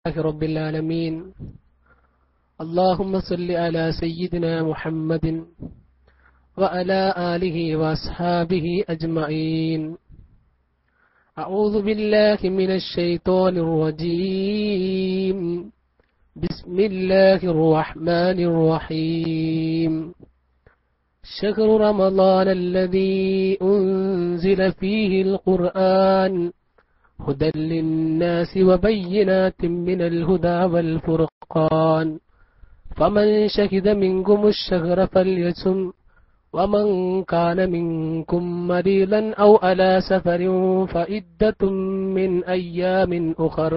رب العالمين اللهم صل على سيدنا محمد وعلى آله وأصحابه أجمعين أعوذ بالله من الشيطان الرجيم بسم الله الرحمن الرحيم شهر رمضان الذي أنزل فيه القرآن هدى للناس وبينات من الهدى والفرقان فمن شهد منكم الشهر فليسم ومن كان منكم مريضا أو على سفر فعدة من أيام أخر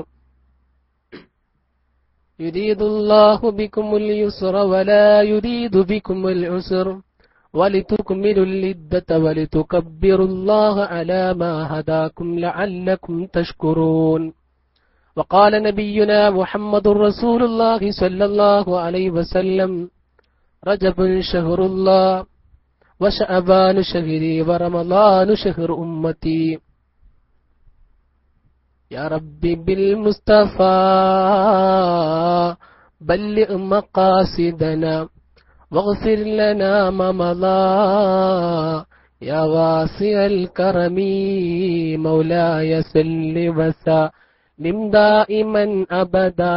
يريد الله بكم اليسر ولا يريد بكم العسر ولتكملوا العدة ولتكبروا الله على ما هداكم لعلكم تشكرون وقال نبينا محمد رسول الله صلى الله عليه وسلم رجب شهر الله وشعبان شهري ورمضان شهر أمتي يا ربي بالمصطفى بلغ مقاصدنا واغفر لنا ما مضى يا واسع الكرم مولاي سل وسلم دائما أبدا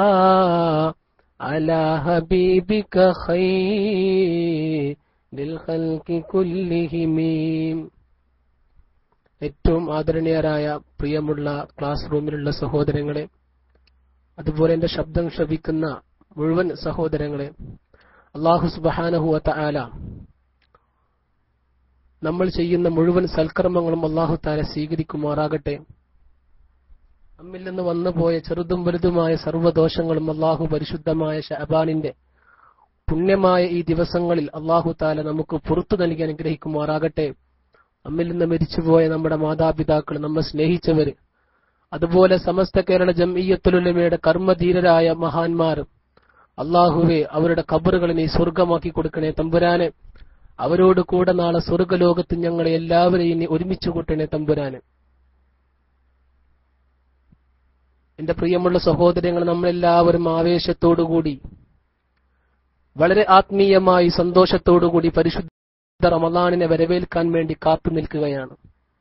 على حبيبك خير للخلق كلهم ഏറ്റവും ആദരണീയരായ പ്രിയമുള്ള ക്ലാസ് റൂമിലുള്ള സഹോദരങ്ങളെ അതുപോലെ എന്റെ ശബ്ദം ശ്രവിക്കുന്ന മുഴുവൻ സഹോദരങ്ങളെ അള്ളാഹു സുബഹാനഹുവ ആല നമ്മൾ ചെയ്യുന്ന മുഴുവൻ സൽക്കർമ്മങ്ങളും അള്ളാഹു താല സ്വീകരിക്കുമാറാകട്ടെ നമ്മിൽ നിന്ന് വന്നുപോയ ചെറുതും വലുതുമായ സർവ്വദോഷങ്ങളും അള്ളാഹു പരിശുദ്ധമായ ഷഹബാനിന്റെ പുണ്യമായ ഈ ദിവസങ്ങളിൽ അള്ളാഹു താല നമുക്ക് പുറത്തു നൽകി അനുഗ്രഹിക്കുമാറാകട്ടെ നമ്മിൽ നിന്ന് മരിച്ചുപോയ നമ്മുടെ മാതാപിതാക്കൾ നമ്മെ സ്നേഹിച്ചവര് അതുപോലെ സമസ്ത കേരള ജംഇയ്യത്തുലുലമയുടെ കർമ്മധീരരായ മഹാന്മാർ അള്ളാഹുവെ അവരുടെ കബറുകൾ നീ സ്വർഗമാക്കി കൊടുക്കണേ തമ്പുരാനെ അവരോട് കൂടെ നാളെ സ്വർഗലോകത്ത് ഞങ്ങളെ എല്ലാവരെയും നീ ഒരുമിച്ച് കൂട്ടണേ തമ്പുരാന് എന്റെ പ്രിയമുള്ള സഹോദരങ്ങൾ നമ്മളെല്ലാവരും ആവേശത്തോടുകൂടി വളരെ ആത്മീയമായി സന്തോഷത്തോടുകൂടി പരിശുദ്ധ റമദാനിനെ വരവേൽക്കാൻ വേണ്ടി കാത്തു നിൽക്കുകയാണ്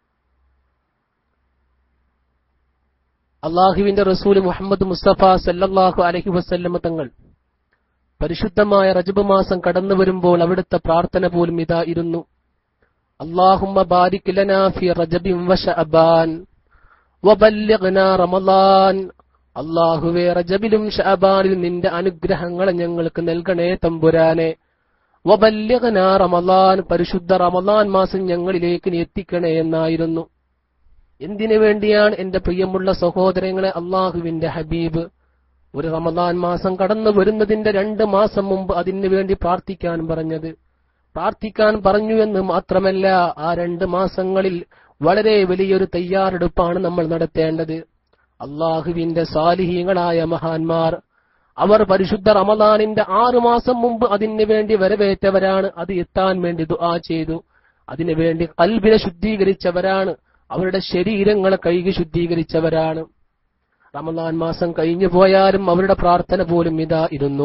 അള്ളാഹുവിന്റെ റസൂല് മുഹമ്മദ് മുസ്തഫ സല്ലല്ലാഹു അലഹി വസല്ലമ തങ്ങൾ പരിശുദ്ധമായ റജബ് മാസം കടന്നു വരുമ്പോൾ അവിടുത്തെ പ്രാർത്ഥന പോലും ഇതായിരുന്നു അള്ളാഹുമ്മ ബാരിക് ലനാ ഫി റജബിൻ വശഅബാൻ വബല്ലിഗ്നാ റമളാൻ അള്ളാഹുവേ റജബിലും ഷഅബാനിലും നിന്റെ അനുഗ്രഹങ്ങളെ ഞങ്ങൾക്ക് നൽകണേ തമ്പുരാനെ വബല്ലിഗ്നാ റമളാൻ പരിശുദ്ധ റമളാൻ മാസം ഞങ്ങളിലേക്ക് നീ എത്തിക്കണേ എന്നായിരുന്നു എന്തിനു വേണ്ടിയാണ് എന്റെ പ്രിയമുള്ള സഹോദരങ്ങളെ അള്ളാഹുവിന്റെ ഹബീബ് ഒരു റമദാൻ മാസം കടന്നു വരുന്നതിന്റെ രണ്ട് മാസം മുമ്പ് അതിനു വേണ്ടി പ്രാർത്ഥിക്കാൻ പറഞ്ഞത് പ്രാർത്ഥിക്കാൻ പറഞ്ഞു എന്ന് മാത്രമല്ല ആ രണ്ട് മാസങ്ങളിൽ വളരെ വലിയൊരു തയ്യാറെടുപ്പാണ് നമ്മൾ നടത്തേണ്ടത് അള്ളാഹുവിന്റെ സാലിഹീങ്ങളായ മഹാന്മാർ അവർ പരിശുദ്ധ റമദാനിന്റെ ആറു മാസം മുമ്പ് അതിനു വേണ്ടി വരവേറ്റവരാണ് അത് എത്താൻ വേണ്ടി ദുആ ചെയ്തു അതിനുവേണ്ടി കൽബിനെ ശുദ്ധീകരിച്ചവരാണ് അവരുടെ ശരീരങ്ങളെ കഴുകി ശുദ്ധീകരിച്ചവരാണ് റമദാൻ മാസം കഴിഞ്ഞു പോയാലും അവരുടെ പ്രാർത്ഥന പോലും ഇതാ ഇരുന്നു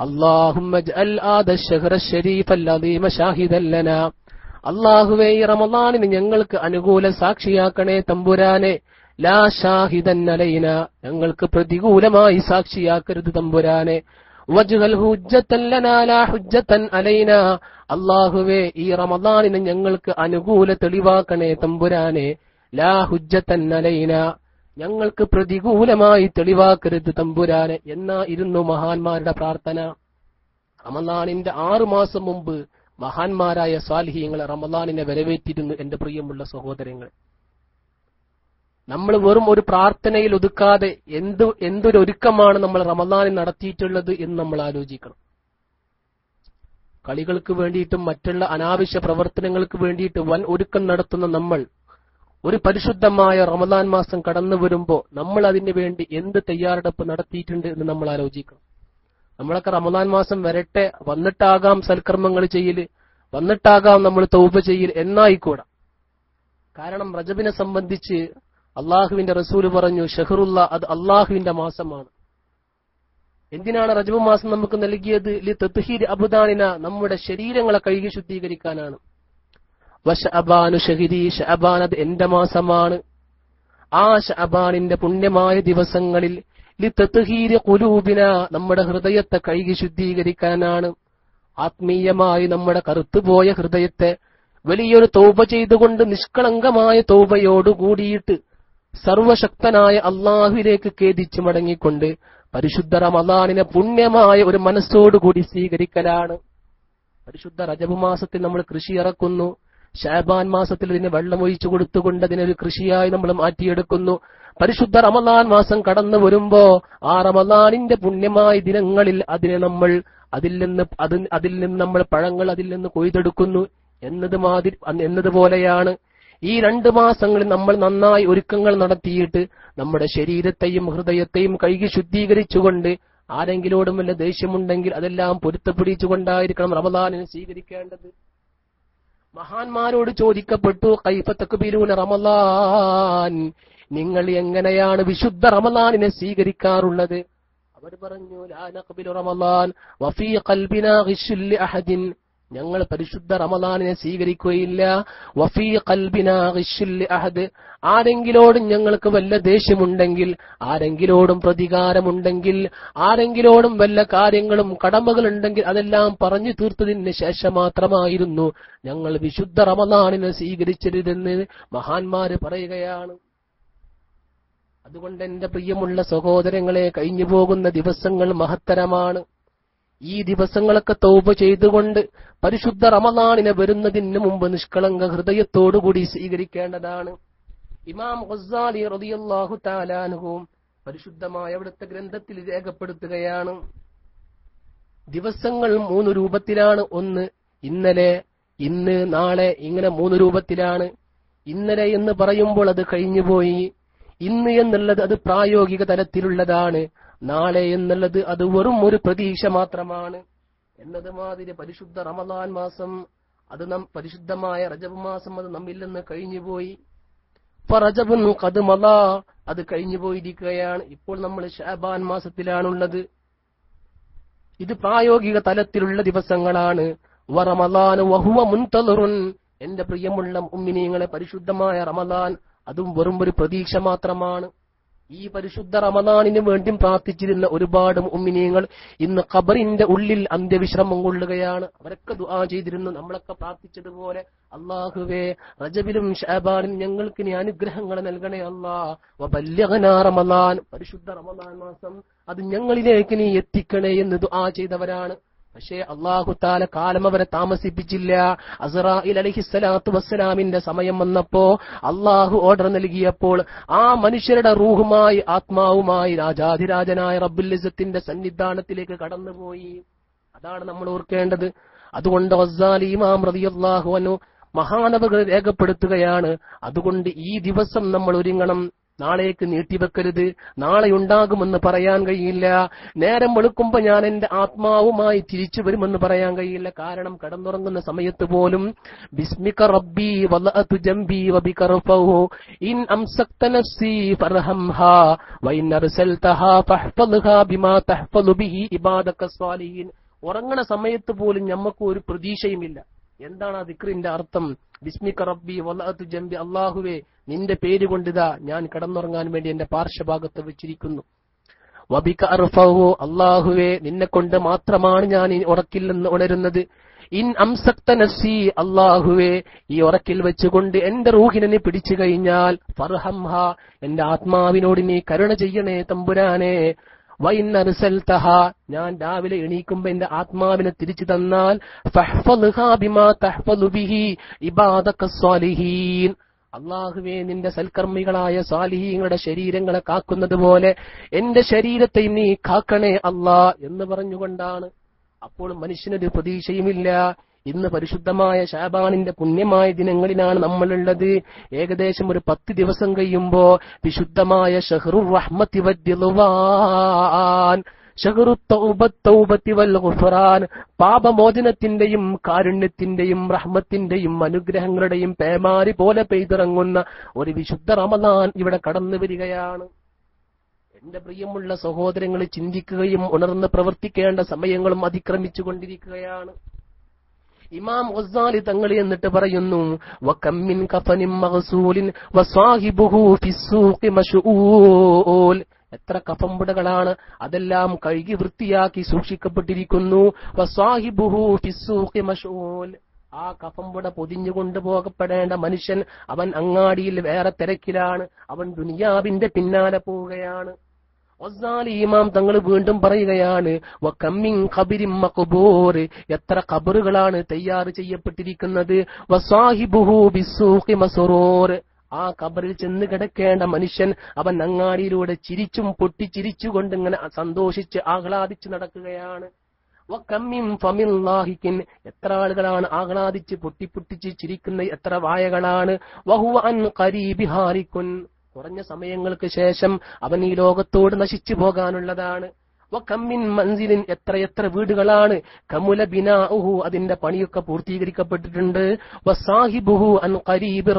അള്ളാഹുവേ ഈ റമദാനിന് ഞങ്ങൾക്ക് അനുകൂല സാക്ഷിയാക്കണേ തമ്പുരാനെ ലാ ഷാഹിദൻ അലൈന ഞങ്ങൾക്ക് പ്രതികൂലമായി സാക്ഷിയാക്കരുത് തമ്പുരാനെ വജ്ഹൽ ഹുജ്ജത്തൻ ലനാ ലാ ഹുജ്ജത്തൻ അലൈന അള്ളാഹുവേ ഈ റമദാനിന് ഞങ്ങൾക്ക് അനുകൂല തെളിവാക്കണേ തമ്പുരാനെ ലാ ഹുജ്ജത്തൻ അലൈന ഞങ്ങൾക്ക് പ്രതികൂലമായി തെളിവാക്കരുത് തമ്പുരാനെ എന്നാ ഇരുന്നു മഹാന്മാരുടെ പ്രാർത്ഥന റമദാനിന്റെ ആറു മാസം മുമ്പ് മഹാന്മാരായ സ്വാലിഹീങ്ങളെ റമദാനിനെ വരവേറ്റിരുന്നു എന്റെ പ്രിയമുള്ള സഹോദരങ്ങൾ നമ്മൾ വെറും ഒരു പ്രാർത്ഥനയിൽ ഒതുക്കാതെ എന്ത് എന്തൊരു ഒരുക്കമാണ് നമ്മൾ റമദാനിൽ നടത്തിയിട്ടുള്ളത് എന്ന് നമ്മൾ ആലോചിക്കണം കളികൾക്ക് വേണ്ടിയിട്ടും മറ്റുള്ള അനാവശ്യ പ്രവർത്തനങ്ങൾക്ക് വേണ്ടിയിട്ട് വൻ ഒരുക്കം നടത്തുന്ന നമ്മൾ ഒരു പരിശുദ്ധമായ റമദാൻ മാസം കടന്നു വരുമ്പോൾ നമ്മൾ അതിനു വേണ്ടി എന്ത് തയ്യാറെടുപ്പ് നടത്തിയിട്ടുണ്ട് എന്ന് നമ്മൾ ആലോചിക്കണം നമ്മളൊക്കെ റമദാൻ മാസം വരട്ടെ വന്നിട്ടാകാം സൽക്കർമ്മങ്ങൾ ചെയ്യല് വന്നിട്ടാകാം നമ്മൾ തൗബ ചെയ്യൽ എന്നായിക്കൂടാ കാരണം റജബിനെ സംബന്ധിച്ച് അള്ളാഹുവിന്റെ റസൂല് പറഞ്ഞു ഷഹറുല്ല അത് അള്ളാഹുവിന്റെ മാസമാണ് എന്തിനാണ് റജബ് മാസം നമുക്ക് നൽകിയത് ലി തത്ഹീർ അബുദാനിന നമ്മുടെ ശരീരങ്ങളെ കഴുകി ശുദ്ധീകരിക്കാനാണ് വശഅബാനു ഷഹിദി ഷഅബാൻ അത് എന്റെ മാസമാണ് ആ ഷഅബാനിന്റെ പുണ്യമായ ദിവസങ്ങളിൽ ലി തത്ഹീർ കുലൂബിന നമ്മുടെ ഹൃദയത്തെ കഴുകി ശുദ്ധീകരിക്കാനാണ് ആത്മീയമായി നമ്മുടെ കറുത്തുപോയ ഹൃദയത്തെ വലിയൊരു തൗബ ചെയ്തുകൊണ്ട് നിഷ്കളങ്കമായ തൗബയോടുകൂടിയിട്ട് സർവശക്തനായ അള്ളാഹുവിലേക്ക് ഖേദിച്ചു മടങ്ങിക്കൊണ്ട് പരിശുദ്ധ റമദാനിനെ പുണ്യമായ ഒരു മനസ്സോടുകൂടി സ്വീകരിക്കലാണ് പരിശുദ്ധ റജബ് മാസത്തിൽ നമ്മൾ കൃഷി ഇറക്കുന്നു ഷാബാൻ മാസത്തിൽ ഇതിന് വെള്ളമൊഴിച്ചു കൊടുത്തുകൊണ്ട് അതിനൊരു കൃഷിയായി നമ്മൾ മാറ്റിയെടുക്കുന്നു പരിശുദ്ധ റമദാൻ മാസം കടന്നു വരുമ്പോ ആ റമദാനിന്റെ പുണ്യമായ ദിനങ്ങളിൽ അതിനെ നമ്മൾ അതിൽ നിന്ന് അത് അതിൽ നിന്ന് നമ്മൾ പഴങ്ങൾ അതിൽ നിന്ന് കൊയ്തെടുക്കുന്നു എന്നത് മാതിരി എന്നതുപോലെയാണ് ഈ രണ്ട് മാസങ്ങളിൽ നമ്മൾ നന്നായി ഒരുക്കങ്ങൾ നടത്തിയിട്ട് നമ്മുടെ ശരീരത്തെയും ഹൃദയത്തെയും കഴുകി ശുദ്ധീകരിച്ചുകൊണ്ട് ആരെങ്കിലോടും വല്ല ദേഷ്യമുണ്ടെങ്കിൽ അതെല്ലാം പൊരുത്തപ്പിടിച്ചുകൊണ്ടായിരിക്കണം റമദാനിനെ സ്വീകരിക്കേണ്ടത് മഹാന്മാരോട് ചോദിക്കപ്പെട്ടു കൈഫ തക്ബീലൂന റമദാൻ നിങ്ങൾ എങ്ങനെയാണ് വിശുദ്ധ റമദാനിനെ സ്വീകരിക്കാറുള്ളത് അവർ പറഞ്ഞു ലാ നഖ്ബിലു റമദാൻ വഫീ ഖൽബിനാ ഗിശ്ശുൽ ലി അഹദിൻ ഞങ്ങൾ പരിശുദ്ധ റമദാനിനെ സ്വീകരിക്കുകയില്ല വഫീ ഖൽബിനാ ഗിശ്ശുൽ ലി അഹദ് ആരെങ്കിലോടും ഞങ്ങൾക്ക് വല്ല ദേഷ്യമുണ്ടെങ്കിൽ ആരെങ്കിലോടും പ്രതികാരമുണ്ടെങ്കിൽ ആരെങ്കിലോടും വല്ല കാര്യങ്ങളും കടമകളുണ്ടെങ്കിൽ അതെല്ലാം പറഞ്ഞു തീർത്തതിന് ശേഷം മാത്രമായിരുന്നു ഞങ്ങൾ വിശുദ്ധ റമദാനിനെ സ്വീകരിച്ചിരുതെന്ന് മഹാന്മാര് പറയുകയാണ് അതുകൊണ്ട് എന്റെ പ്രിയമുള്ള സഹോദരങ്ങളെ കഴിഞ്ഞു പോകുന്ന ദിവസങ്ങൾ മഹത്തരമാണ് ഈ ദിവസങ്ങളൊക്കെ തൗബ ചെയ്തുകൊണ്ട് പരിശുദ്ധ റമദാനിനെ വരുന്നതിന് മുമ്പ് നിഷ്കളങ്ക ഹൃദയത്തോടുകൂടി സ്വീകരിക്കേണ്ടതാണ് ഇമാം ഗസാലി റളിയല്ലാഹു താലാനുഹും പരിശുദ്ധമായ അവിടുത്തെ ഗ്രന്ഥത്തിൽ രേഖപ്പെടുത്തുകയാണ് ദിവസങ്ങൾ മൂന്ന് രൂപത്തിലാണ് ഒന്ന് ഇന്നലെ ഇന്ന് നാളെ ഇങ്ങനെ മൂന്ന് രൂപത്തിലാണ് ഇന്നലെ എന്ന് പറയുമ്പോൾ അത് കഴിഞ്ഞുപോയി ഇന്ന് എന്നുള്ളത് അത് പ്രായോഗിക തലത്തിലുള്ളതാണ് നാളെ എന്നുള്ളത് അത് വെറും ഒരു പ്രതീക്ഷ മാത്രമാണ് എന്നത് മാതിരി പരിശുദ്ധ റമദാൻ മാസം അത് നം പരിശുദ്ധമായ റജബ് മാസം അത് നമ്മിൽ നിന്ന് കഴിഞ്ഞുപോയി റജബുൻ കതുമല അത് കഴിഞ്ഞു പോയിരിക്കുകയാണ് ഇപ്പോൾ നമ്മൾ ഷാബാൻ മാസത്തിലാണുള്ളത് ഇത് പ്രായോഗിക തലത്തിലുള്ള ദിവസങ്ങളാണ് വറമലാൻ വഹുവ മുൻതലുറുൻ എന്റെ പ്രിയമുള്ള ഉമ്മിനീങ്ങളെ പരിശുദ്ധമായ റമദാൻ അതും വെറും ഒരു പ്രതീക്ഷ മാത്രമാണ് ഈ പരിശുദ്ധ റമദാനിന് വേണ്ടി പ്രാർത്ഥിച്ചിരുന്ന ഒരുപാട് ഉമ്മിനീങ്ങൾ ഇന്ന് ഖബറിന്റെ ഉള്ളിൽ അന്ത്യവിശ്രമം കൊള്ളുകയാണ് അവരൊക്കെ ദുആ ചെയ്തിരുന്നു നമ്മളൊക്കെ പ്രാർത്ഥിച്ചതുപോലെ അള്ളാഹുവേ റജബിലും ഷാബാനും ഞങ്ങൾക്ക് നീ അനുഗ്രഹങ്ങൾ നൽകണേ അല്ലാ വബല്യഗനാ റമദാൻ പരിശുദ്ധ റമദാൻ മാസം അത് ഞങ്ങളിലേക്ക് നീ എത്തിക്കണേ എന്ന് ദുആ ചെയ്തവരാണ് പക്ഷേ അള്ളാഹു താല കാലം അവരെ താമസിപ്പിച്ചില്ല അസറായിൽ അലഹിസ്സലാത്തു വസ്സലാമിന്റെ സമയം വന്നപ്പോ അള്ളാഹു ഓർഡർ നൽകിയപ്പോൾ ആ മനുഷ്യരുടെ റൂഹുമായി ആത്മാവുമായി രാജാധിരാജനായ റബ്ബുലിസത്തിന്റെ സന്നിധാനത്തിലേക്ക് കടന്നുപോയി അതാണ് നമ്മൾ ഓർക്കേണ്ടത് അതുകൊണ്ട് വസ്സാലി ഇമാം റളിയല്ലാഹു അൻഹു മഹാനവകൾ രേഖപ്പെടുത്തുകയാണ് അതുകൊണ്ട് ഈ ദിവസം നമ്മൾ ഒരുങ്ങണം നാളേക്ക് നീട്ടിവെക്കരുത് നാളെ ഉണ്ടാകുമെന്ന് പറയാൻ കഴിയില്ല നേരം വെളുക്കുമ്പോ ഞാൻ എന്റെ ആത്മാവുമായി തിരിച്ചു വരുമെന്ന് പറയാൻ കഴിയില്ല കാരണം കടന്നുറങ്ങുന്ന സമയത്ത് പോലും ബിസ്മിക റബ്ബി വലഅതു ജംബി വബിക റഫഹു ഇൻ അംസക്ത നഫ്സി ഫർഹംഹാ വഇൻ അർസൽതഹാ ഫഹ്ഫദ്ഹാ ബിമാ തഹ്ഫദു ബിഹി ഇബാദക സ്വാലിഹീൻ ഉറങ്ങണ സമയത്ത് പോലും ഞമ്മക്ക് ഒരു പ്രതീക്ഷയുമില്ല എന്താണ് ആ ദിക്റിന്റെ അർത്ഥം ബിസ്മിക റബ്ബി വലഅതു ജംബി അല്ലാഹുവേ നിന്റെ പേര് കൊണ്ടിതാ ഞാൻ കിടന്നുറങ്ങാൻ വേണ്ടി എന്റെ പാർശ്വഭാഗത്ത് വെച്ചിരിക്കുന്നു വബിക അർഫഹു അള്ളാഹുവേ നിന്നെ കൊണ്ട് മാത്രമാണ് ഞാൻ ഈ ഉറക്കിൽ നിന്ന് ഉണരുന്നത് ഇൻ അംസക്ത നഫ്സി അള്ളാഹുവേ ഈ ഉറക്കിൽ വെച്ചുകൊണ്ട് എന്റെ റൂഹിനെ നീ പിടിച്ചു കഴിഞ്ഞാൽ ഫർഹംഹ എന്റെ ആത്മാവിനോട് നീ കരുണ ചെയ്യണേ തമ്പുരാനെ വൈന്നറുസൽതഹ ഞാൻ രാവിലെ എണീക്കുമ്പോ എന്റെ ആത്മാവിനെ തിരിച്ചു തന്നാൽ ഫഹ്ഫദ്ഹാ ബിമാ തഹ്ഫദു ബിഹി ഇബാദക സ്വാലിഹീൻ അള്ളാഹുവേ നിന്റെ സൽക്കർമ്മികളായ സാലിഹീങ്ങളുടെ ശരീരങ്ങളെ കാക്കുന്നത് പോലെ എന്റെ ശരീരത്തെ നീ കാക്കണേ അല്ലാ എന്ന് പറഞ്ഞുകൊണ്ടാണ് അപ്പോൾ മനുഷ്യനൊരു പ്രതീക്ഷയുമില്ല ഇന്ന് പരിശുദ്ധമായ ഷാബാനിന്റെ പുണ്യമായ ദിനങ്ങളിലാണ് നമ്മളുള്ളത് ഏകദേശം ഒരു പത്ത് ദിവസം കഴിയുമ്പോ വിശുദ്ധമായ ഷഹ്റുർ റഹ്മത്തി വദ്യലുവാൻ ഷഹ്റു തൗബത്ത് തൗബത്തി വൽ ഗുഫ്റാൻ പാപമോചനത്തിന്റെയും കാരുണ്യത്തിന്റെയും റഹ്മത്തിന്റെയും അനുഗ്രഹങ്ങളുടെയും പേമാരി പോലെ പെയ്തിറങ്ങുന്ന ഒരു വിശുദ്ധ റമദാൻ ഇവിടെ കടന്നു വരികയാണ് എന്റെ പ്രിയമുള്ള സഹോദരങ്ങൾ ചിന്തിക്കുകയും ഉണർന്ന് പ്രവർത്തിക്കേണ്ട സമയങ്ങളും അതിക്രമിച്ചു കൊണ്ടിരിക്കുകയാണ് ഇമാം ഗസാലി തങ്ങൾ എന്നിട്ട് പറയുന്നു വകമ്മിൻ കഫനിൻ മഗ്സൂലിൻ വസാഹിബുഹു ഫിസ്സൂഖി മശ്ഊൽ എത്ര കഫംപുടകളാണ് അതെല്ലാം കഴുകി വൃത്തിയാക്കി സൂക്ഷിക്കപ്പെട്ടിരിക്കുന്നു വസാഹിബുഹു ഫിസ്സൂഖി മശ്ഊൽ ആ കഫംപുട പൊതിഞ്ഞു കൊണ്ടുപോകപ്പെടേണ്ട മനുഷ്യൻ അവൻ അങ്ങാടിയിൽ വേറെ തിരക്കിലാണ് അവൻ ദുനിയാവിന്റെ പിന്നാലെ പോവുകയാണ് ഒസാലി ഇമാം തങ്ങൾ വീണ്ടും പറയുകയാണ് വക്കമ്മിൻ ഖബരിൻ മഖ്ബൂർ എത്ര ഖബറുകളാണ് തയ്യാർ ചെയ്യപ്പെട്ടിരിക്കുന്നത് വസാഹിബുഹു ബിസ്സൂഖി മസ്റൂർ ആ ഖബറിൽ ചെന്ന് കിടക്കേണ്ട മനുഷ്യൻ അവൻ അങ്ങാടിയിലൂടെ ചിരിച്ചും പൊട്ടിച്ചിരിച്ചുകൊണ്ട് ഇങ്ങനെ സന്തോഷിച്ച് ആഹ്ലാദിച്ച് നടക്കുകയാണ് വക്കമ്മിൻ ഫമിൻ ലാഹിക്കിൻ എത്ര ആളുകളാണ് ആഹ്ലാദിച്ച് പൊട്ടിപ്പൊട്ടിച്ച് ചിരിക്കുന്ന എത്ര വായകളാണ് വഹുവ അൻ ഖരീബി ഹാരിക്കുൻ കുറഞ്ഞ സമയങ്ങൾക്ക് ശേഷം അവൻ ഈ ലോകത്തോട് നശിച്ചു പോകാനുള്ളതാണ് വക്കമ്മിൻ മൻസിലിൻ എത്രയെത്ര വീടുകളാണ് കമുല ബിനാഉഹു അതിന്റെ പണിയൊക്കെ പൂർത്തീകരിക്കപ്പെട്ടിട്ടുണ്ട് വസാഹിബുഹു അൻ ഖരീബ്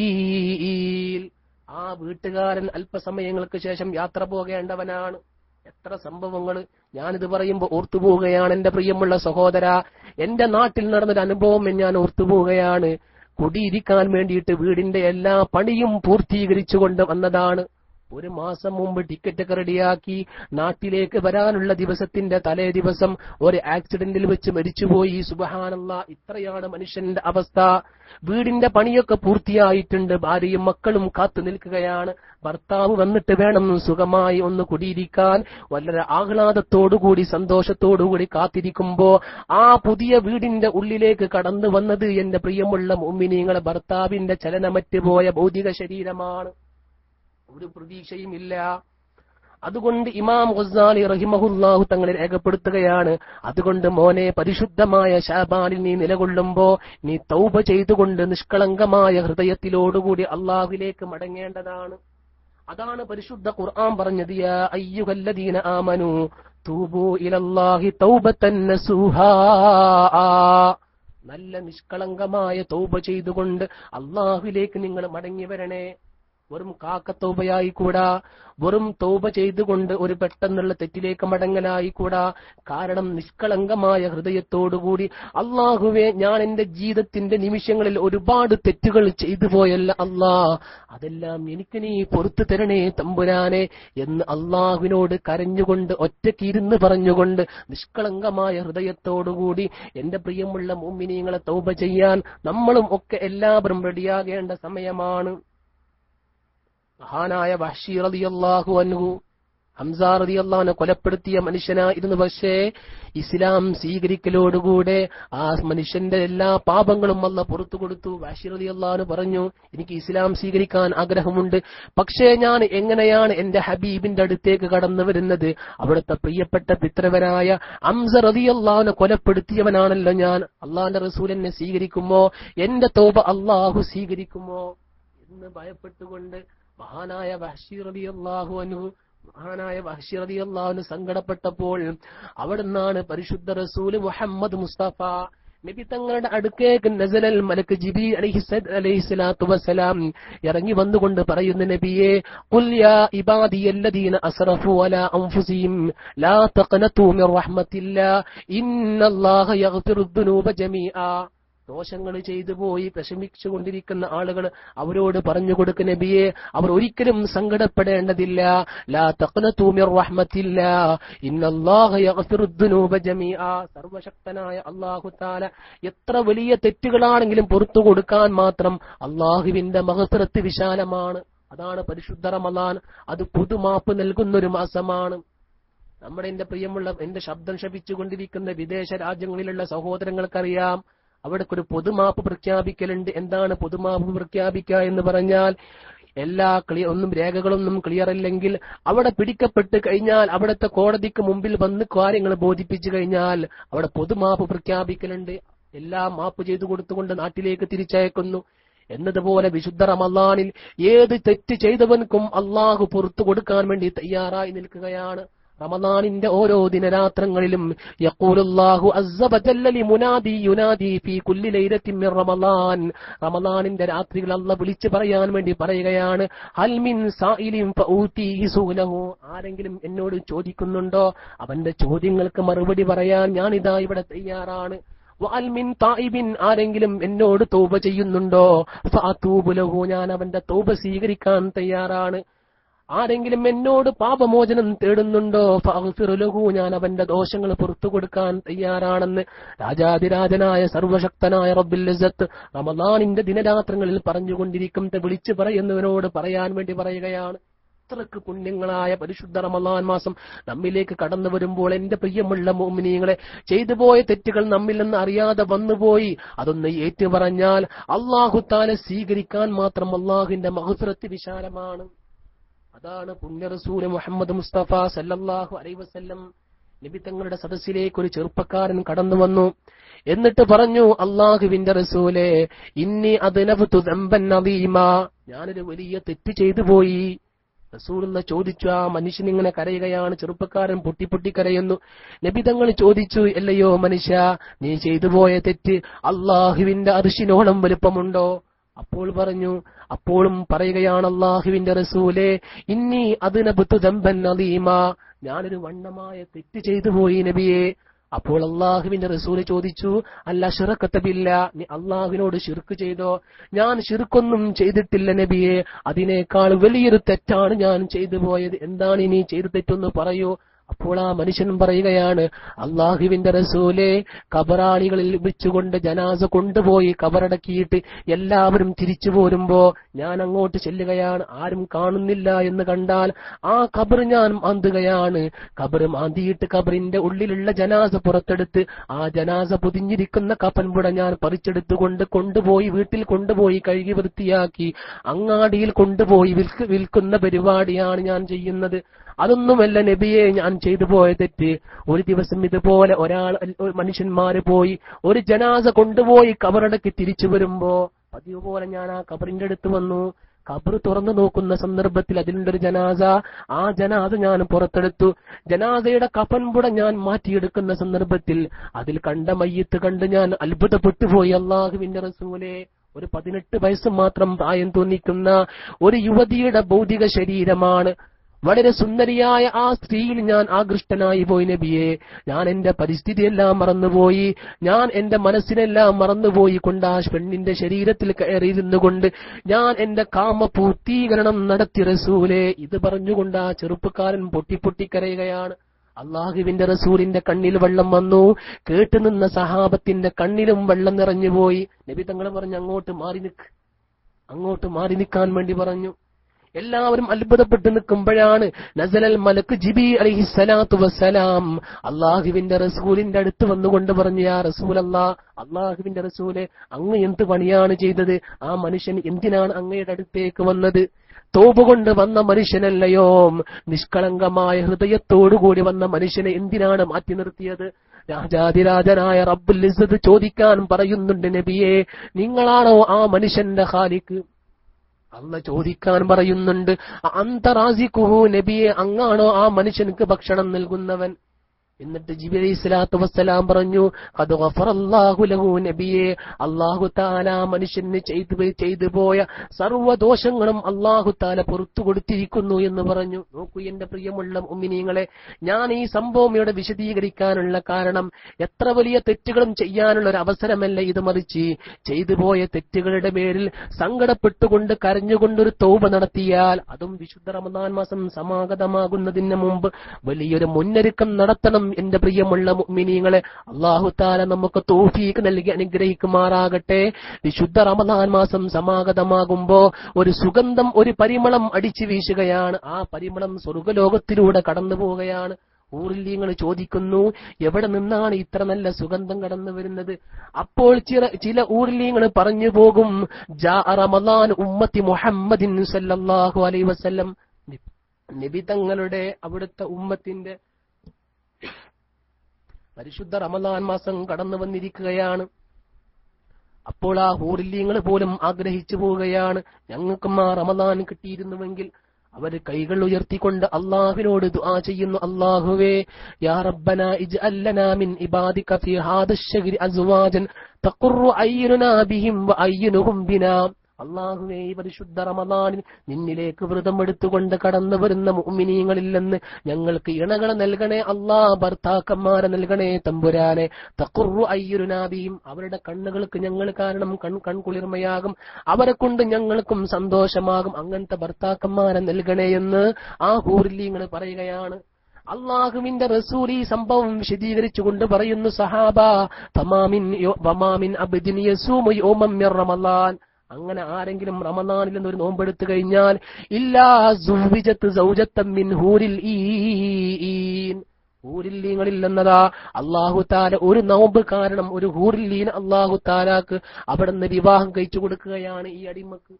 റഹീൽ ആ വീട്ടുകാരൻ അല്പസമയങ്ങൾക്ക് ശേഷം യാത്ര പോകേണ്ടവനാണ് എത്ര സംഭവങ്ങൾ ഞാനിത് പറയുമ്പോൾ ഓർത്തുപോവുകയാണ് എന്റെ പ്രിയമുള്ള സഹോദര എന്റെ നാട്ടിൽ നടന്നൊരു അനുഭവം ഞാൻ ഓർത്തുപോവുകയാണ് കുടിയിരിക്കാൻ വേണ്ടിയിട്ട് വീടിന്റെ എല്ലാ പണിയും പൂർത്തീകരിച്ചുകൊണ്ട് വന്നതാണ് ഒരു മാസം മുമ്പ് ടിക്കറ്റ് ഒക്കെ റെഡിയാക്കി നാട്ടിലേക്ക് വരാനുള്ള ദിവസത്തിന്റെ തലേ ദിവസം ഒരു ആക്സിഡന്റിൽ വെച്ച് മരിച്ചുപോയി സുബഹാനല്ല ഇത്രയാണ് മനുഷ്യന്റെ അവസ്ഥ വീടിന്റെ പണിയൊക്കെ പൂർത്തിയായിട്ടുണ്ട് ഭാര്യയും മക്കളും കാത്തു നിൽക്കുകയാണ് ഭർത്താവ് വന്നിട്ട് വേണം സുഖമായി ഒന്ന് കുടിയിരിക്കാൻ വളരെ ആഹ്ലാദത്തോടുകൂടി സന്തോഷത്തോടുകൂടി കാത്തിരിക്കുമ്പോ ആ പുതിയ വീടിന്റെ ഉള്ളിലേക്ക് കടന്നു വന്നത് എന്റെ പ്രിയമുള്ള മുമ്മിനിങ്ങളെ ഭർത്താവിന്റെ ചലനമറ്റ് പോയ ഭൗതിക ശരീരമാണ് ഒരു പ്രതീക്ഷയുമില്ല അതുകൊണ്ട് ഇമാം ഗസാലി റഹിമഹുല്ലാഹു തങ്ങളെ രേഖപ്പെടുത്തുകയാണ് അതുകൊണ്ട് മോനെ പരിശുദ്ധമായ ഷാബാനിൽ നീ നിലകൊള്ളുമ്പോ നീ തൗബ ചെയ്തുകൊണ്ട് നിഷ്കളങ്കമായ ഹൃദയത്തിലോടുകൂടി അള്ളാഹുവിലേക്ക് മടങ്ങേണ്ടതാണ് അതാണ് പരിശുദ്ധ ഖുർആൻ പറഞ്ഞത് യാ അയ്യുഹല്ലദീന ആമനു തൂബു ഇലല്ലാഹി തൗബത്തൻ നസൂഹാ നല്ല നിഷ്കളങ്കമായ തൗബ ചെയ്തുകൊണ്ട് അള്ളാഹുവിലേക്ക് നിങ്ങൾ മടങ്ങി വരണേ വെറും കാക്ക തൗബയായിക്കൂടാ വെറും തൗബ ചെയ്തുകൊണ്ട് ഒരു പെട്ടെന്നുള്ള തെറ്റിലേക്ക് മടങ്ങലായിക്കൂടാ കാരണം നിഷ്കളങ്കമായ ഹൃദയത്തോടുകൂടി അള്ളാഹുവെ ഞാൻ എന്റെ ജീവിതത്തിന്റെ നിമിഷങ്ങളിൽ ഒരുപാട് തെറ്റുകൾ ചെയ്തു പോയല്ല അല്ലാ അതെല്ലാം എനിക്ക് നീ പൊറത്തു തരണേ തമ്പുരാനെ എന്ന് അള്ളാഹുവിനോട് കരഞ്ഞുകൊണ്ട് ഒറ്റക്കിരുന്ന് പറഞ്ഞുകൊണ്ട് നിഷ്കളങ്കമായ ഹൃദയത്തോടുകൂടി എന്റെ പ്രിയമുള്ള മുമ്മിനിയങ്ങളെ തൗബ ചെയ്യാൻ നമ്മളും ഒക്കെ എല്ലാവരും റെഡിയാകേണ്ട സമയമാണ് മഹാനായ വഹ്ഷി റളിയല്ലാഹു അൻഹു ഹംസ റളിയല്ലാഹുവിനെ കൊലപ്പെടുത്തിയ മനുഷ്യനായിരുന്നു പക്ഷേ ഇസ്ലാം സ്വീകരിക്കലോടുകൂടെ ആ മനുഷ്യന്റെ എല്ലാ പാപങ്ങളും അല്ല പുറത്തു കൊടുത്തു വഹ്ഷി റളിയല്ലാഹു പറഞ്ഞു എനിക്ക് ഇസ്ലാം സ്വീകരിക്കാൻ ആഗ്രഹമുണ്ട് പക്ഷേ ഞാൻ എങ്ങനെയാണ് എന്റെ ഹബീബിന്റെ അടുത്തേക്ക് കടന്നു വരുന്നത് അവിടുത്തെ പ്രിയപ്പെട്ട പിത്രവനായ ഹംസ റളിയല്ലാഹുവിനെ കൊലപ്പെടുത്തിയവനാണല്ലോ ഞാൻ അള്ളാഹിന്റെ റസൂൽ എന്നെ സ്വീകരിക്കുമോ എന്റെ തോപ അള്ളാഹു സ്വീകരിക്കുമോ എന്ന് ഭയപ്പെട്ടുകൊണ്ട് മഹാനായ വഹ്ഷീറതിയല്ലാഹു അനു മഹാനായ വഹ്ഷീറതിയല്ലാഹുന് സങ്കടപ്പെട്ടപ്പോൾ അവിടുന്നാണ് പരിശുദ്ധ റസൂല് മുഹമ്മദ് മുസ്തഫ നബി തങ്ങളുടെ അടുക്കേക്ക് നസലൽ മലക്ക് ജിബി അലൈഹിസ്സലാത്തു വസ്സലാം ഇറങ്ങി വന്നുകൊണ്ട് പറയുന്ന നബിയെ ഖുൽ യാ ഇബാദിയല്ലദീന അസ്റഫു അലാ അൻഫുസിഹിം ലാ തഖനതു മിർ റഹ്മത്തില്ലാ ഇന്നല്ലാഹ യഗ്ഫിറുദ് ദുനൂബ ജമീആ ദോഷങ്ങൾ ചെയ്തു പോയി വിഷമിച്ചുകൊണ്ടിരിക്കുന്ന ആളുകൾ അവരോട് പറഞ്ഞു കൊടുക്കുന്ന നബിയെ അവർ ഒരിക്കലും സങ്കടപ്പെടേണ്ടതില്ല ലാ തഖ്നതു മിർ റഹ്മത്തില്ല ഇന്നല്ലാഹ യഗ്ഫിറുദ് ദുനൂബ ജമീആ സർവശക്തനായ അല്ലാഹു തആല എത്ര വലിയ തെറ്റുകളാണെങ്കിലും പുറത്തു കൊടുക്കാൻ മാത്രം അള്ളാഹുവിന്റെ മഹഫിറത്ത് വിശാലമാണ് അതാണ് പരിശുദ്ധ റമദാൻ അത് പുതുമാപ്പ് നൽകുന്ന ഒരു മാസമാണ് നമ്മുടെ എന്റെ പ്രിയമുള്ള എന്റെ ശബ്ദം ശപിച്ചുകൊണ്ടിരിക്കുന്ന വിദേശ രാജ്യങ്ങളിലുള്ള സഹോദരങ്ങൾക്കറിയാം അവിടേക്ക് ഒരു പൊതുമാപ്പ് പ്രഖ്യാപിക്കലുണ്ട് എന്താണ് പൊതുമാപ്പ് പ്രഖ്യാപിക്കുക എന്ന് പറഞ്ഞാൽ എല്ലാ ക്ലിയർ ഒന്നും രേഖകളൊന്നും ക്ലിയർ അല്ലെങ്കിൽ അവിടെ പിടിക്കപ്പെട്ട് കഴിഞ്ഞാൽ അവിടുത്തെ കോടതിക്ക് മുമ്പിൽ വന്ന് കാര്യങ്ങൾ ബോധിപ്പിച്ചു കഴിഞ്ഞാൽ അവിടെ പൊതുമാപ്പ് പ്രഖ്യാപിക്കലുണ്ട് എല്ലാം മാപ്പ് ചെയ്തു കൊടുത്തുകൊണ്ട് നാട്ടിലേക്ക് തിരിച്ചയക്കുന്നു എന്നതുപോലെ വിശുദ്ധ റമല്ലാനിൽ ഏത് തെറ്റ് ചെയ്തവൻക്കും അള്ളാഹു പുറത്തു കൊടുക്കാൻ വേണ്ടി തയ്യാറായി നിൽക്കുകയാണ് റമദാനിന്റെ ഓരോ ദിനരാത്രങ്ങളിലും യഖൂലുല്ലാഹു അസ്സ വജല്ല ലിമുനാദി യുനാദി ഫീ കുല്ലി ലൈലത്തിൻ മിൻ റമദാൻ റമദാനിന്റെ രാത്രികൾ അല്ല വിളിച്ചു പറയാൻ വേണ്ടി പറയുകയാണ് ഹൽ മിൻ സായിലിൻ ഫഊതീഹി സൂലഹു ആരെങ്കിലും എന്നോട് ചോദിക്കുന്നുണ്ടോ അവന്റെ ചോദ്യങ്ങൾക്ക് മറുപടി പറയാൻ ഞാനിതാ ഇവിടെ തയ്യാറാണ് വഅൽ മിൻ തായിബിൻ ആരെങ്കിലും എന്നോട് തൗബ ചെയ്യുന്നുണ്ടോ ഫഅതൂബു ലഹു ഞാൻ അവന്റെ തൗബ സ്വീകരിക്കാൻ തയ്യാറാണ് ആരെങ്കിലും എന്നോട് പാപമോചനം തേടുന്നുണ്ടോ ഫഅഗ്ഫിറു ലഹു ഞാൻ അവന്റെ ദോഷങ്ങൾ പുറത്തു കൊടുക്കാൻ തയ്യാറാണെന്ന് രാജാതിരാജനായ സർവശക്തനായ റബ്ബുൽ ഇസ്സത്ത് റമദാനിന്റെ ദിനരാത്രങ്ങളിൽ പറഞ്ഞുകൊണ്ടിരിക്കും വിളിച്ചു പറയുന്നവനോട് പറയാൻ വേണ്ടി പറയുകയാണ് അത്രക്ക് പുണ്യങ്ങളായ പരിശുദ്ധ റമദാൻ മാസം നമ്മിലേക്ക് കടന്നു വരുമ്പോൾ എന്റെ പ്രിയമുള്ള മോമിനിയങ്ങളെ ചെയ്തു പോയ തെറ്റുകൾ നമ്മിൽ നിന്ന് അറിയാതെ വന്നുപോയി അതൊന്ന് ഏറ്റു പറഞ്ഞാൽ അള്ളാഹുത്താലെ സ്വീകരിക്കാൻ മാത്രം അള്ളാഹുവിന്റെ മഹസുരത്ത് വിശാലമാണ് അതാണ് പുണ്യ റസൂല് മുഹമ്മദ് മുസ്തഫ സല്ലല്ലാഹു അലൈഹി വസല്ലം നബി തങ്ങളുടെ സദസ്സിലേക്ക് ഒരു ചെറുപ്പക്കാരൻ കടന്നു വന്നു എന്നിട്ട് പറഞ്ഞു അള്ളാഹുവിന്റെ റസൂലെ ഇന്നി അതിനവത്തു ദമ്പൻ നദീമ ഞാനൊരു വലിയ തെറ്റ് ചെയ്തു പോയി റസൂലുള്ള ചോദിച്ചു ആ മനുഷ്യൻ ഇങ്ങനെ കരയുകയാണ് ചെറുപ്പക്കാരൻ പൊട്ടി പൊട്ടി കരയുന്നു നബിതങ്ങൾ ചോദിച്ചു അല്ലയോ മനുഷ്യ നീ ചെയ്തു പോയ തെറ്റ് അള്ളാഹുവിന്റെ അർഷിനോളം വലുപ്പമുണ്ടോ അപ്പോൾ പറഞ്ഞു അപ്പോഴും പറയുകയാണ് അള്ളാഹുവിന്റെ റസൂലെ ഇന്നി അതിനബുത്തു ദമ്പൻ നദീമ ഞാനൊരു വണ്ണമായ തെറ്റ് ചെയ്തു പോയി നബിയെ അപ്പോൾ അള്ളാഹുവിന്റെ റസൂല് ചോദിച്ചു അല്ല ഷിറക്കത്തബില്ല നീ അള്ളാഹുവിനോട് ഷിർക്ക് ചെയ്തോ ഞാൻ ഷിർക്കൊന്നും ചെയ്തിട്ടില്ല നബിയെ അതിനേക്കാൾ വലിയൊരു തെറ്റാണ് ഞാൻ ചെയ്തു പോയത് എന്താണ് ഇനി ചെയ്തു തെറ്റൊന്ന് പറയൂ അപ്പോൾ ആ മനുഷ്യൻ പറയുകയാണ് അള്ളാഹുവിന്റെ റസൂലെ കബറാളികളിൽ വെച്ചുകൊണ്ട് ജനാസ കൊണ്ടുപോയി കബറടക്കിയിട്ട് എല്ലാവരും തിരിച്ചു പോരുമ്പോ ഞാൻ അങ്ങോട്ട് ചെല്ലുകയാണ് ആരും കാണുന്നില്ല എന്ന് കണ്ടാൽ ആ കബർ ഞാൻ മാന്തുകയാണ് കബർ മാന്തിയിട്ട് കബറിന്റെ ഉള്ളിലുള്ള ജനാസ പുറത്തെടുത്ത് ആ ജനാസ പൊതിഞ്ഞിരിക്കുന്ന കപ്പൻപുട ഞാൻ പറിച്ചെടുത്തുകൊണ്ട് കൊണ്ടുപോയി വീട്ടിൽ കൊണ്ടുപോയി കഴുകി വൃത്തിയാക്കി അങ്ങാടിയിൽ കൊണ്ടുപോയി വിൽക്ക് വിൽക്കുന്ന പരിപാടിയാണ് ഞാൻ ചെയ്യുന്നത് അതൊന്നുമല്ല നബിയെ ഞാൻ ചെയ്തു പോയ തെറ്റ് ഒരു ദിവസം ഇതുപോലെ ഒരാൾ ഒരു മനുഷ്യന്മാര് പോയി ഒരു ജനാസ കൊണ്ടുപോയി കബറടക്കി തിരിച്ചു വരുമ്പോ പതിവ് പോലെ ഞാൻ ആ കബറിന്റെ അടുത്ത് വന്നു കബർ തുറന്നു നോക്കുന്ന സന്ദർഭത്തിൽ അതിലുണ്ടൊരു ജനാസ ആ ജനാസ ഞാൻ പുറത്തെടുത്തു ജനാസയുടെ കഫൻപുട ഞാൻ മാറ്റിയെടുക്കുന്ന സന്ദർഭത്തിൽ അതിൽ കണ്ട മയ്യത്ത് കണ്ട് ഞാൻ അത്ഭുതപ്പെട്ടു പോയി അള്ളാഹുവിന്റെ റസൂലെ ഒരു പതിനെട്ട് വയസ്സ് മാത്രം പ്രായം തോന്നിക്കുന്ന ഒരു യുവതിയുടെ ഭൗതിക ശരീരമാണ് വളരെ സുന്ദരിയായ ആ സ്ത്രീയിൽ ഞാൻ ആകൃഷ്ടനായി പോയി നബിയെ ഞാൻ എന്റെ പരിസ്ഥിതിയെല്ലാം മറന്നുപോയി ഞാൻ എന്റെ മനസ്സിനെല്ലാം മറന്നുപോയി കൊണ്ട് ആ പെണ്ണിന്റെ ശരീരത്തിൽ കയറിയിരുന്നു കൊണ്ട് ഞാൻ എന്റെ കാമ പൂർത്തീകരണം നടത്തി റസൂലെ ഇത് പറഞ്ഞുകൊണ്ട് ആ ചെറുപ്പക്കാരൻ പൊട്ടിപ്പൊട്ടിക്കരയുകയാണ് അള്ളാഹുവിന്റെ റസൂലിന്റെ കണ്ണിൽ വെള്ളം വന്നു കേട്ടുനിന്ന സഹാബത്തിന്റെ കണ്ണിലും വെള്ളം നിറഞ്ഞുപോയി നബി തങ്ങൾ പറഞ്ഞു അങ്ങോട്ട് മാറി നിൽക്ക് അങ്ങോട്ട് മാറി നിൽക്കാൻ വേണ്ടി പറഞ്ഞു എല്ലാവരും അത്ഭുതപ്പെട്ട് നിൽക്കുമ്പോഴാണ് നസലൽ മലക്ക് ജിബി അലഹി സ്വലാത്തു വസ്സലാം അള്ളാഹുവിന്റെ റസൂലിന്റെ അടുത്ത് വന്നുകൊണ്ട് പറഞ്ഞു യാ റസൂൽ അല്ലാ അള്ളാഹുവിന്റെ റസൂലെ അങ്ങ് എന്ത് പണിയാണ് ചെയ്തത് ആ മനുഷ്യൻ എന്തിനാണ് അങ്ങയുടെ അടുത്തേക്ക് വന്നത് തോപ് കൊണ്ട് വന്ന മനുഷ്യനല്ലയോ നിഷ്കളങ്കമായ ഹൃദയത്തോടുകൂടി വന്ന മനുഷ്യനെ എന്തിനാണ് മാറ്റി നിർത്തിയത് രാജാതിരാജനായ റബ്ബുൽ ഇസ്സത്ത് ചോദിക്കാൻ പറയുന്നുണ്ട് നബിയെ നിങ്ങളാണോ ആ മനുഷ്യന്റെ ഖാലിക്ക് അല്ല ചോദിക്കാൻ പറയുന്നുണ്ട് അന്തറാസിക്കുഹു നബിയെ അങ്ങാണോ ആ മനുഷ്യനക്ക് ഭക്ഷണം നൽകുന്നവൻ എന്നിട്ട് ജിബി അലൈഹി സ്വലാത്തു വസ്സലാം പറഞ്ഞു അത് ഗഫറല്ലാഹു ലഹു നബിയെ അള്ളാഹു താല മനുഷ്യന് ചെയ്തു ചെയ്തു പോയ സർവ്വദോഷങ്ങളും അള്ളാഹു താല പുറത്തു കൊടുത്തിരിക്കുന്നു എന്ന് പറഞ്ഞു നോക്കൂ എന്റെ പ്രിയമുള്ള ഉമ്മിനിയങ്ങളെ ഞാൻ ഈ സംഭവം ഇവിടെ വിശദീകരിക്കാനുള്ള കാരണം എത്ര വലിയ തെറ്റുകളും ചെയ്യാനുള്ള ഒരു അവസരമല്ല ഇത് മറിച്ച് ചെയ്തു പോയ തെറ്റുകളുടെ പേരിൽ സങ്കടപ്പെട്ടുകൊണ്ട് കരഞ്ഞുകൊണ്ടൊരു തൗബ നടത്തിയാൽ അതും വിശുദ്ധ റമദാൻ മാസം സമാഗതമാകുന്നതിന് മുമ്പ് വലിയൊരു മുന്നൊരുക്കം നടത്തണം എന്റെ പ്രിയമുള്ള മുഅ്മിനീങ്ങളെ അള്ളാഹു താല നമുക്ക് തോഫീക്ക് നൽകി അനുഗ്രഹിക്കുമാറാകട്ടെ വിശുദ്ധ റമദാൻ മാസം സമാഗതമാകുമ്പോ ഒരു സുഗന്ധം ഒരു പരിമളം അടിച്ചു വീശുകയാണ് ആ പരിമളം സ്വർഗലോകത്തിലൂടെ കടന്നു പോവുകയാണ് ഊറില്യങ്ങൾ ചോദിക്കുന്നു എവിടെ നിന്നാണ് ഇത്ര നല്ല സുഗന്ധം കടന്നു വരുന്നത് അപ്പോൾ ചില ചില ഊറില്യങ്ങൾ പറഞ്ഞു പോകും ജാ റമദാൻ ഉമ്മത്തി മുഹമ്മദിൻ സല്ലല്ലാഹു അലൈഹി വസല്ലം നബി തങ്ങളുടെ അവിടുത്തെ ഉമ്മത്തിന്റെ പരിശുദ്ധ റമദാൻ മാസം കടന്നു വന്നിരിക്കുകയാണ് അപ്പോൾ ആ ഹൂറില്യങ്ങൾ പോലും ആഗ്രഹിച്ചു പോവുകയാണ് ഞങ്ങൾക്കും ആ റമദാൻ കിട്ടിയിരുന്നുവെങ്കിൽ അവർ കൈകൾ ഉയർത്തിക്കൊണ്ട് അള്ളാഹുവിനോട് ദുആ ചെയ്യുന്നു അള്ളാഹുവേ യാ റബ്ബന ഇജ്അൽ ലനാ മിൻ ഇബാദിക ഫീ ഹാദാ ശഗ്രി അസ്വാജൻ തഖുറു അയ്യുനാ ബിഹിം വ അയ്യുനുഹും ബിനാ അള്ളാഹുവേ ഈ പരിശുദ്ധ റമദാനിൽ നിന്നിലേക്ക് വ്രതം എടുത്തുകൊണ്ട് കടന്നു വരുന്ന മുഅ്മിനീങ്ങളിൽ നിന്ന് ഞങ്ങൾക്ക് ഇണകളെ നൽകണേ അള്ളാ ഭർത്താക്കന്മാരെ നൽകണേ തമ്പുരാനെ തഖുറു അയ്യുനാബിയും അവരുടെ കണ്ണുകൾക്ക് ഞങ്ങൾ കാരണം കൺ കൺകുളിർമയാകും അവരെ കൊണ്ട് ഞങ്ങൾക്കും സന്തോഷമാകും അങ്ങനത്തെ ഭർത്താക്കന്മാരെ നൽകണേ എന്ന് ആ ഹൂറിലിങ്ങൾ പറയുകയാണ് അള്ളാഹുവിന്റെ റസൂൽ ഈ സംഭവം വിശദീകരിച്ചുകൊണ്ട് പറയുന്നു സഹാബ തമാമിൻ യോ- വമാമിൻ അബ്ദിൻ യസൂമു യൗമം മിർ റമളാൻ അങ്ങനെ ആരെങ്കിലും റമദാനിൽ നിന്ന് ഒരു നോമ്പെടുത്തു കഴിഞ്ഞാൽ ഇല്ലാ സുവിജത്ത് സൗജത്തം മിൻ ഹൂരിൽ ഈൻ ഹൂരില്ലീങ്ങളിൽ എന്നതാ അള്ളാഹു താല ഒരു നോമ്പ് കാരണം ഒരു ഹൂറില്ലീൻ അള്ളാഹു താലാക്ക് അവിടുന്ന് വിവാഹം കഴിച്ചു കൊടുക്കുകയാണ് ഈ അടിമക്ക്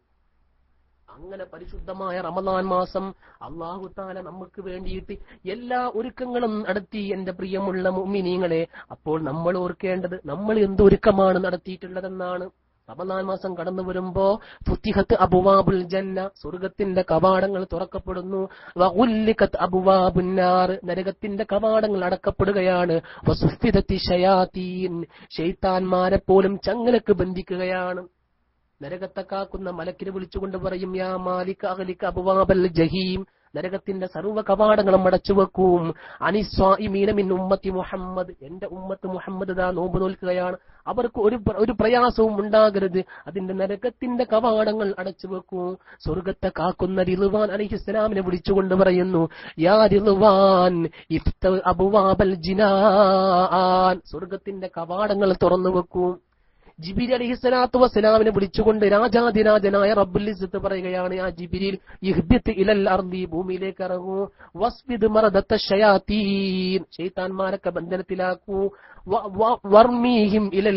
അങ്ങനെ പരിശുദ്ധമായ റമദാൻ മാസം അള്ളാഹു താല നമുക്ക് വേണ്ടിയിട്ട് എല്ലാ ഒരുക്കങ്ങളും നടത്തി എന്റെ പ്രിയമുള്ള മുഅ്മിനീങ്ങളെ അപ്പോൾ നമ്മൾ ഓർക്കേണ്ടത് നമ്മൾ എന്തൊരുക്കമാണ് നടത്തിയിട്ടുള്ളതെന്നാണ് റമദാൻ മാസം കടന്നു വരുമ്പോ ഫുത്തിഹത്ത് അബുവാബുൽ ജന്ന സ്വർഗത്തിന്റെ കവാടങ്ങൾ തുറക്കപ്പെടുന്നു വഉല്ലിഖത്ത് അബുവാബുന്നാർ നരകത്തിന്റെ കവാടങ്ങൾ അടക്കപ്പെടുകയാണ് വസുഫിദത്തി ഷയാത്തീൻ ഷെയ്ത്താൻമാരെ പോലും ചങ്ങലക്ക് ബന്ധിക്കുകയാണ് നരകത്തെ കാക്കുന്ന മലക്കിനെ വിളിച്ചുകൊണ്ട് പറയും യാ മാലിക് അഹലിക് അബുവാബൽ ജഹീം നരകത്തിന്റെ സർവ്വ കവാടങ്ങളും അടച്ചു വെക്കും അനിസ്വാഇമീന മിൻ ഉമ്മത്തി മുഹമ്മദ് എന്റെ ഉമ്മത്ത് മുഹമ്മദ് ദാ നോമ്പ് നോൽക്കുകയാണ് അവർക്ക് ഒരു പ്ര- ഒരു പ്രയാസവും ഉണ്ടാകരുത് അതിന്റെ നരകത്തിന്റെ കവാടങ്ങൾ അടച്ചു വെക്കൂ സ്വർഗത്തെ കാക്കുന്ന റിളുവാൻ അലിഹിസ്ലാമിനെ വിളിച്ചുകൊണ്ട് പറയുന്നു യാ റിളുവാൻ ഇഫ്ത അബുവാബൽ ജിനാൻ സ്വർഗത്തിന്റെ കവാടങ്ങൾ തുറന്നു വെക്കൂ ജിബിരി അലിഹിസ്സലാത്തു വസ്സലാമിനെ വിളിച്ചുകൊണ്ട് രാജാതിരാജനായ റബ്ബുൽ ഇസ്സത്ത് പറയുകയാണ് ആ ജിബിരിൽ ഇഹ്ബിത്ത് ഇലൽ അർദി ഭൂമിയിലേക്ക് ഇറങ്ങൂ വസ്ബിദ് മറദത്ത ഷയാത്തീൻ ശൈത്താൻമാരൊക്കെ ബന്ധനത്തിലാക്കൂ വ- വ- വർമീഹിം ഇലൽ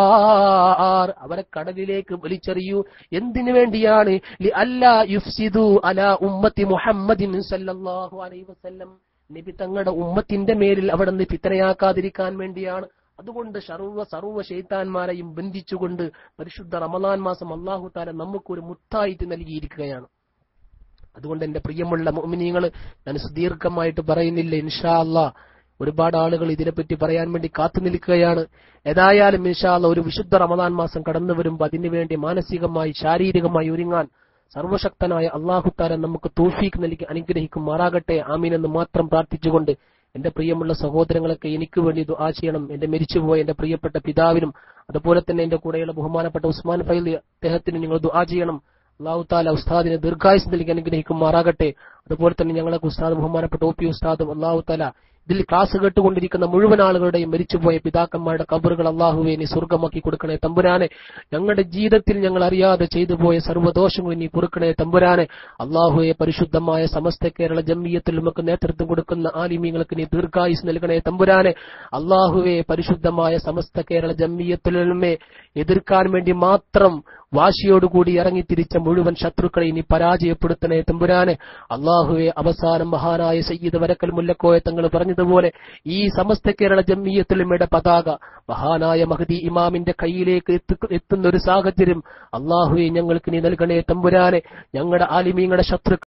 ബിഹാർ അവരെ കടലിലേക്ക് വലിച്ചെറിയൂ എന്തിനു വേണ്ടിയാണ് ലി അല്ലാ യുഫ്സിദു അലാ ഉമ്മത്തി മുഹമ്മദിൻ സല്ലല്ലാഹു അലൈഹി വസല്ലം നബി തങ്ങളുടെ ഉമ്മത്തിന്റെ മേലിൽ അവിടെ നിന്ന് ഫിത്തനയാക്കാതിരിക്കാൻ വേണ്ടിയാണ് അതുകൊണ്ട് സർവ്വ സർവ്വ ഷെയ്ത്താൻമാരെയും ബന്ധിച്ചുകൊണ്ട് പരിശുദ്ധ റമദാൻ മാസം അള്ളാഹു താല നമുക്കൊരു മുത്തായിട്ട് നൽകിയിരിക്കുകയാണ് അതുകൊണ്ട് എന്റെ പ്രിയമുള്ള മോമിനിയങ്ങൾ ഞാൻ സുദീർഘമായിട്ട് പറയുന്നില്ല ഇൻഷാ അല്ലാ ഒരുപാട് ആളുകൾ ഇതിനെപ്പറ്റി പറയാൻ വേണ്ടി കാത്തു നിൽക്കുകയാണ് ഏതായാലും ഇൻഷാ അല്ലാ ഒരു വിശുദ്ധ റമദാൻ മാസം കടന്നു വരുമ്പോൾ അതിനുവേണ്ടി മാനസികമായി ശാരീരികമായി ഒരുങ്ങാൻ സർവശക്തനായ അള്ളാഹുത്താരൻ നമുക്ക് തോഫീക്ക് നൽകി അനുഗ്രഹിക്കുമാറാകട്ടെ ആമീൻ എന്ന് മാത്രം പ്രാർത്ഥിച്ചുകൊണ്ട് എന്റെ പ്രിയമുള്ള സഹോദരങ്ങളൊക്കെ എനിക്ക് വേണ്ടി ദുആ ചെയ്യണം എന്റെ മരിച്ചുപോയ എന്റെ പ്രിയപ്പെട്ട പിതാവിനും അതുപോലെ തന്നെ എന്റെ കൂടെയുള്ള ബഹുമാനപ്പെട്ട ഉസ്മാൻ ഫൈലി അദ്ദേഹത്തിന് നിങ്ങൾ ദുആ ചെയ്യണം അള്ളാഹു താല ഉസ്താദിന് ദീർഘായുസ് നൽകി അനുഗ്രഹിക്കുമാറാകട്ടെ അതുപോലെ തന്നെ ഞങ്ങളൊക്കെ ഉസ്താദ് ബഹുമാനപ്പെട്ട ഒ പി ഉസ്താദും അള്ളാഹു താല ഇതിൽ ക്ലാസ് കേട്ടുകൊണ്ടിരിക്കുന്ന മുഴുവൻ ആളുകളുടെയും മരിച്ചുപോയ പിതാക്കന്മാരുടെ കബറുകൾ അള്ളാഹുവെ നീ സ്വർഗമാക്കി കൊടുക്കണേ തമ്പുരാനെ ഞങ്ങളുടെ ജീവിതത്തിൽ ഞങ്ങൾ അറിയാതെ ചെയ്തു പോയ സർവ്വദോഷങ്ങളും നീ പൊറുക്കണേ തമ്പുരാനെ അള്ളാഹുവെ പരിശുദ്ധമായ സമസ്ത കേരള ജമ്മിയത്തിൽ നമുക്ക് നേതൃത്വം കൊടുക്കുന്ന ആലിമീങ്ങൾക്ക് നീ ദീർഘായുസ് നൽകണേ തമ്പുരാനെ അള്ളാഹുവെ പരിശുദ്ധമായ സമസ്ത കേരള ജമ്മിയത്തിലുമേ എതിർക്കാൻ വേണ്ടി മാത്രം വാശിയോടുകൂടി ഇറങ്ങിത്തിരിച്ച മുഴുവൻ ശത്രുക്കളെ നീ പരാജയപ്പെടുത്തണേ തമ്പുരാനെ അള്ളാഹുവെ അവസാനം മഹാനായ സയ്യിദ് വരക്കൽ മുല്ലക്കോയ തങ്ങൾ പറഞ്ഞതുപോലെ ഈ സമസ്ത കേരള ജമ്മിയത്തിലുമയുടെ പതാക മഹാനായ മഹദി ഇമാമിന്റെ കയ്യിലേക്ക് എത്തു- എത്തുന്ന ഒരു സാഹചര്യം അള്ളാഹുവെ ഞങ്ങൾക്ക് നീ നൽകണേ തമ്പുരാനെ ഞങ്ങളുടെ ആലിമീങ്ങളുടെ ശത്രു